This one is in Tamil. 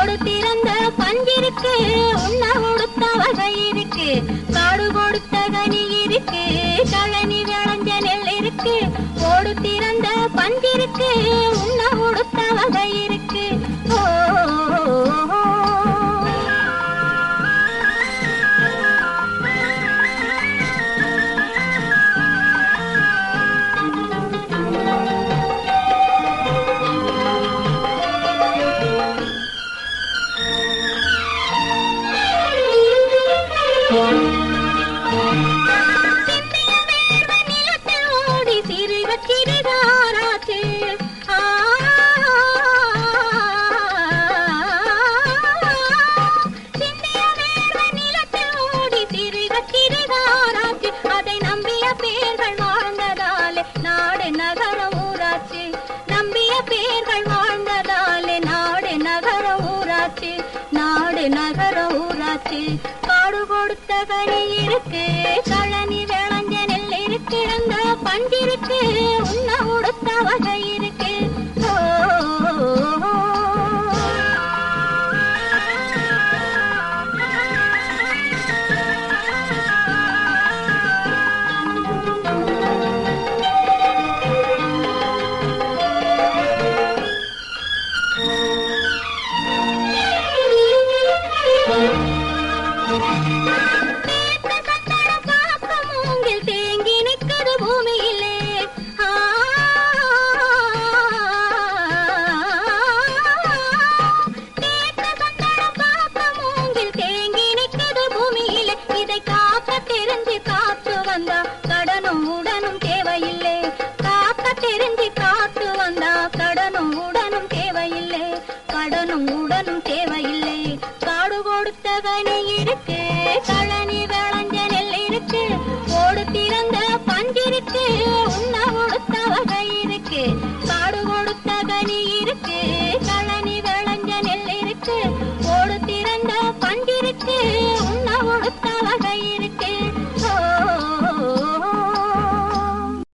ஓடு திறந்த பஞ்சிருக்கு உண்ண உடுத்த வகை இருக்கு காடு கொடுத்த கனி இருக்கு கழனி விளைஞ்ச நெல் இருக்கு ஓடு திறந்த பஞ்சிருக்கு உண்ண உடுத்த வகை இருக்கு ஓ சிந்திய வேர்வை நிலத்தில் ஓடி சிறுக சிறுகாராச்சு. ஆ. சிந்திய வேர்வை நிலத்தில் ஓடி சிறுக சிறுகாராச்சு. அதை நம்பிய பேர்கள் வாழ்ந்ததாலே நாடு நகர ஊராச்சு நம்பிய பேர்கள் வாழ்ந்ததாலே நாடு நகர ஊராச்சு நாடு நகர ஊராச்சு காடு கொடுத்த கனி இருக்கு கழனி விளைஞ்ச நெல் இருக்கு அந்த பஞ்சிருக்கு உண்ண உடுத்த வகை இருக்கு ஓ, நேத்து சந்தன காக்க மூங்கில் தேங்கி நிற்குது பூமியிலே ஆ. நேத்து சந்தன காக்க மூங்கில் தேங்கி நிற்குது பூமியிலே இதை காக்க தெரிஞ்சு காத்து வந்தா கடனும் உடனும் தேவையில்லை காக்க தெரிஞ்சு காத்து வந்தா கடனும் உடனும் தேவையில்லை கடனும் உடனும் தேவையில்லை காடு கொடுத்த கனி இருக்கு கழனி விளைஞ்ச நெல் இருக்கு ஓடு திறந்த பஞ்சிருக்கு